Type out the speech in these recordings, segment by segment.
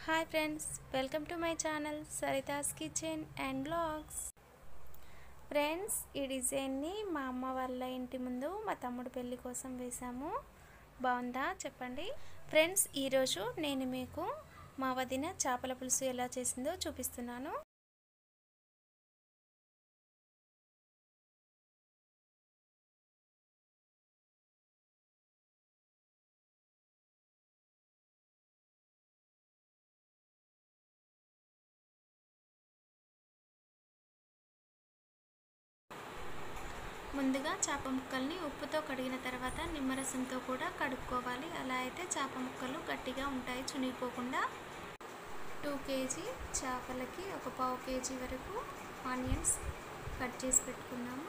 hi friends welcome to my channel Saritha's kitchen and vlogs friends ఈ డిజైన్ని మా అమ్మ వాళ్ళ ఇంటి ముందు మా తమ్ముడు పెళ్ళి కోసం వేశాము బాగుందా చెప్పండి ఫ్రెండ్స్ ఈరోజు నేను మీకు మా వదిన చేపల పులుసు ఎలా చేసిందో చూపిస్తున్నాను ముందుగా చేప ముక్కల్ని ఉప్పుతో కడిగిన తర్వాత నిమ్మరసంతో కూడా కడుక్కోవాలి అలా అయితే చేప ముక్కలు గట్టిగా ఉంటాయి చునిగిపోకుండా టూ కేజీ చేపలకి ఒక పావు కేజీ వరకు ఆనియన్స్ కట్ చేసి పెట్టుకున్నాము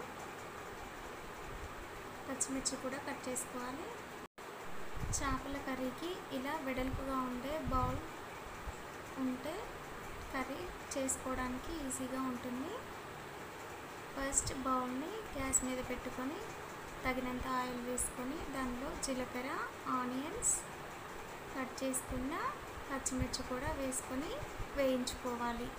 పచ్చిమిర్చి కూడా కట్ చేసుకోవాలి చేపల కర్రీకి ఇలా వెడల్పుగా ఉండే బౌల్ ఉంటే కర్రీ చేసుకోవడానికి ఈజీగా ఉంటుంది ఫస్ట్ బౌల్ని గ్యాస్ మీద పెట్టుకొని తగినంత ఆయిల్ వేసుకొని దానిలో జీలకర్ర ఆనియన్స్ కట్ చేసుకున్న పచ్చిమిర్చి కూడా వేసుకొని వేయించుకోవాలి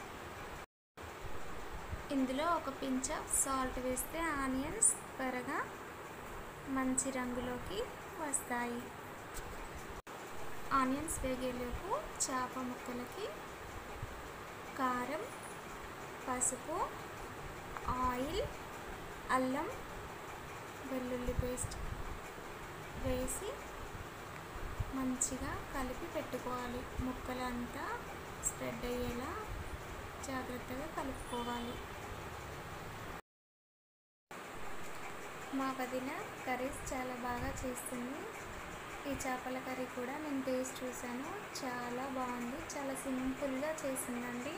ఇందులో ఒక పించ్ ఆఫ్ సాల్ట్ వేస్తే ఆనియన్స్ త్వరగా మంచి రంగులోకి వస్తాయి ఆనియన్స్ వేగేలోపు చేప ముక్కలకి కారం పసుపు ఆయిల్ అల్లం వెల్లుల్లి పేస్ట్ వేసి మంచిగా కలిపి పెట్టుకోవాలి ముక్కలంతా స్ప్రెడ్ అయ్యేలా జాగ్రత్తగా కలుపుకోవాలి మా వదిన కర్రీస్ చాలా బాగా చేస్తుంది ఈ చేపల కర్రీ కూడా నేను టేస్ట్ చూశాను చాలా బాగుంది చాలా సింపుల్గా చేసిందండి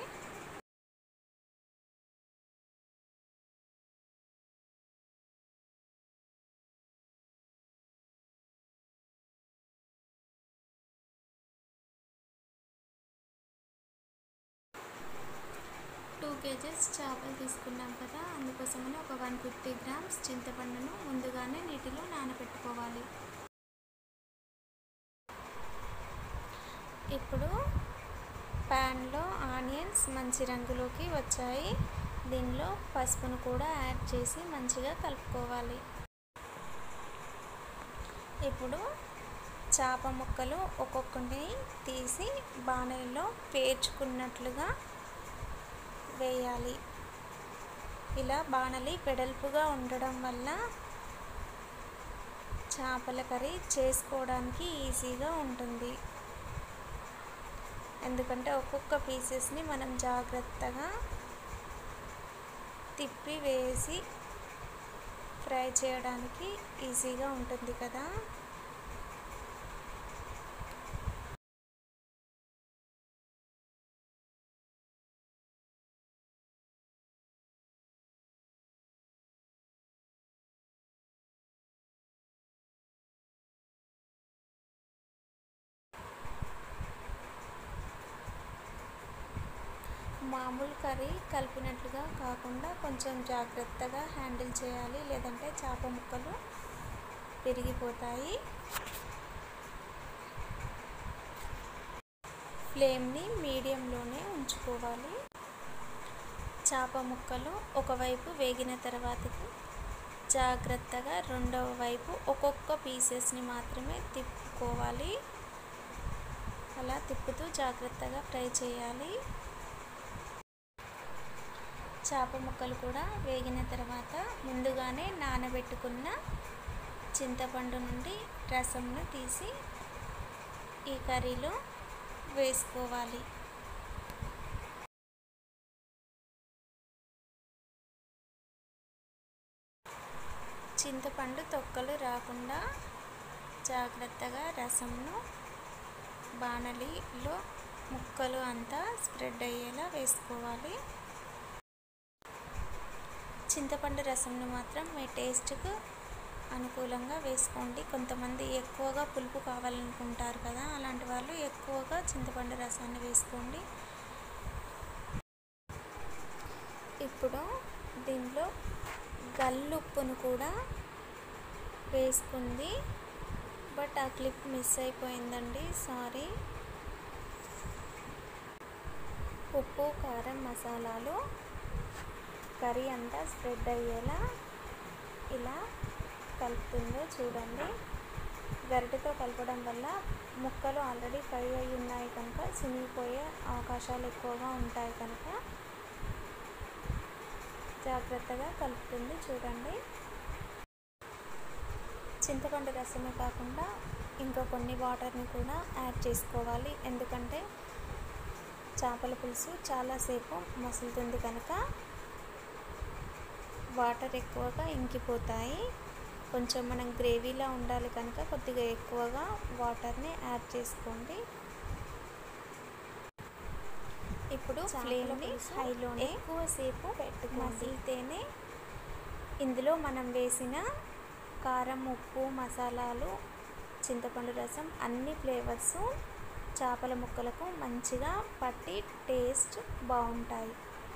టూ కేజెస్ చేపలు తీసుకున్నాం కదా అందుకోసమని ఒక వన్ ఫిఫ్టీ గ్రామ్స్ చింతపండును ముందుగానే నీటిలో నానబెట్టుకోవాలి ఇప్పుడు ప్యాన్లో ఆనియన్స్ మంచి రంగులోకి వచ్చాయి దీనిలో పసుపును కూడా యాడ్ చేసి మంచిగా కలుపుకోవాలి ఇప్పుడు చేప ముక్కలు ఒక్కొక్కటి తీసి బాణలిలో పేర్చుకున్నట్లుగా వేయాలి ఇలా బాణలి వెడల్పుగా ఉండడం వల్ల చేపల కర్రీ చేసుకోవడానికి ఈజీగా ఉంటుంది ఎందుకంటే ఒక్కొక్క పీసెస్ని మనం జాగ్రత్తగా తిప్పి వేసి ఫ్రై చేయడానికి ఈజీగా ఉంటుంది కదా మామూలు కర్రీ కలిపినట్లుగా కాకుండా కొంచెం జాగ్రత్తగా హ్యాండిల్ చేయాలి లేదంటే చేప ముక్కలు విరిగిపోతాయి ఫ్లేమ్ని మీడియంలోనే ఉంచుకోవాలి చేప ముక్కలు ఒకవైపు వేగిన తర్వాతకి జాగ్రత్తగా రెండవ వైపు ఒక్కొక్క పీసెస్ని మాత్రమే తిప్పుకోవాలి అలా తిప్పుతూ జాగ్రత్తగా ఫ్రై చేయాలి చేప ముక్కలు కూడా వేగిన తర్వాత ముందుగానే నానబెట్టుకున్న చింతపండు నుండి రసంను తీసి ఈ కర్రీలో వేసుకోవాలి చింతపండు తొక్కలు రాకుండా జాగ్రత్తగా రసంను బాణలిలో ముక్కలు అంతా స్ప్రెడ్ అయ్యేలా వేసుకోవాలి చింతపండు రసంను మాత్రం మీ టేస్ట్కు అనుకూలంగా వేసుకోండి కొంతమంది ఎక్కువగా పులుపు కావాలనుకుంటారు కదా అలాంటి వాళ్ళు ఎక్కువగా చింతపండు రసాన్ని వేసుకోండి ఇప్పుడు దీనిలో గల్లుప్పును కూడా వేసుకుంది బట్ ఆ క్లిప్ మిస్ అయిపోయిందండి సారీ ఉప్పు కారం మసాలాలు కర్రీ అంతా స్ప్రెడ్ అయ్యేలా ఇలా కలుపుతుందో చూడండి గరిటెతో కలపడం వల్ల ముక్కలు ఆల్రెడీ ఫ్రై అయి ఉన్నాయి కనుక చినిగిపోయే అవకాశాలు ఎక్కువగా ఉంటాయి కనుక జాగ్రత్తగా కలుపుతుంది చూడండి చింతపండు రసమే కాకుండా ఇంకా కొన్ని వాటర్ని కూడా యాడ్ చేసుకోవాలి ఎందుకంటే చేపల పులుసు చాలాసేపు మసులుతుంది కనుక వాటర్ ఎక్కువగా ఇంకిపోతాయి కొంచెం మనం గ్రేవీలా ఉండాలి కనుక కొద్దిగా ఎక్కువగా వాటర్ని యాడ్ చేసుకోండి ఇప్పుడు ఫ్లేమ్ని హైలోనే ఎక్కువసేపు పెట్టుకుని మసిలితేనే ఇందులో మనం వేసిన కారం ఉప్పు మసాలాలు చింతపండు రసం అన్ని ఫ్లేవర్స్ చేపల ముక్కలకు మంచిగా పట్టి టేస్ట్ బాగుంటాయి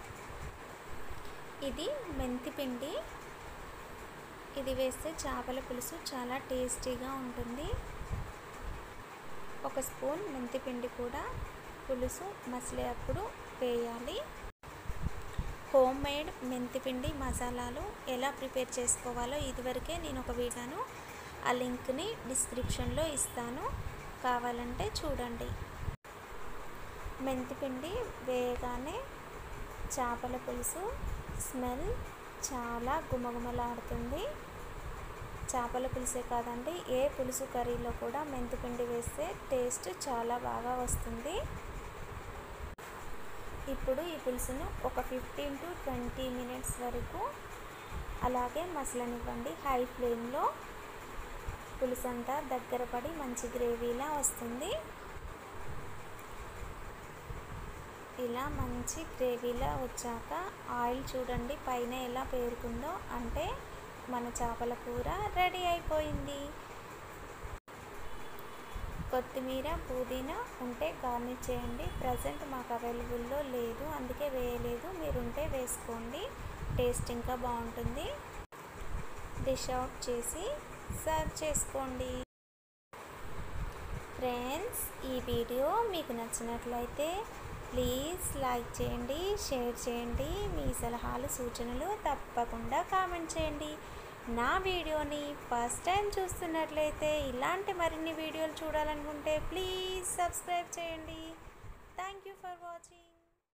ఇది మెంతి పిండి ఇది వేస్తే చేపల పులుసు చాలా టేస్టీగా ఉంటుంది ఒక స్పూన్ మెంతి పిండి కూడా పులుసు మసిలేటప్పుడు వేయాలి హోమ్ మేడ్ మెంతిపిండి మసాలాలు ఎలా ప్రిపేర్ చేసుకోవాలో ఇదివరకే నేను ఒక వీడియోను ఆ లింక్ని డిస్క్రిప్షన్లో ఇస్తాను కావాలంటే చూడండి మెంతిపిండి వేయగానే చేపల పులుసు స్మెల్ చాలా గుమగుమలాడుతుంది చేపల పులుసే కాదండి ఏ పులుసు కర్రీలో కూడా మెంతిపిండి వేస్తే టేస్ట్ చాలా బాగా వస్తుంది ఇప్పుడు ఈ పులుసును ఒక ఫిఫ్టీన్ టు ట్వంటీ మినిట్స్ వరకు అలాగే మసలనివ్వండి హై ఫ్లేమ్లో పులుసు అంతా దగ్గర పడి మంచి గ్రేవీలా వస్తుంది ఇలా మంచి గ్రేవీలా వచ్చాక ఆయిల్ చూడండి పైన ఎలా పేరుకుందో అంటే మన చేపల కూర రెడీ అయిపోయింది కొత్తిమీర పుదీనా ఉంటే గార్నిష్ చేయండి ప్రజెంట్ మాకు అవైలబుల్లో లేదు అందుకే వేయలేదు మీరు ఉంటే వేసుకోండి టేస్ట్ ఇంకా బాగుంటుంది డిష్ అవుట్ చేసి సర్వ్ చేసుకోండి ఫ్రెండ్స్ ఈ వీడియో మీకు నచ్చినట్లయితే ప్లీజ్ లైక్ చేయండి షేర్ చేయండి మీ సలహాలు సూచనలు తప్పకుండా కామెంట్ చేయండి నా వీడియోని ఫస్ట్ టైం చూస్తున్నట్లయితే ఇలాంటి మరిన్ని వీడియోలు చూడాలనుకుంటే ప్లీజ్ సబ్స్క్రైబ్ చేయండి థ్యాంక్ యూ ఫర్ వాచింగ్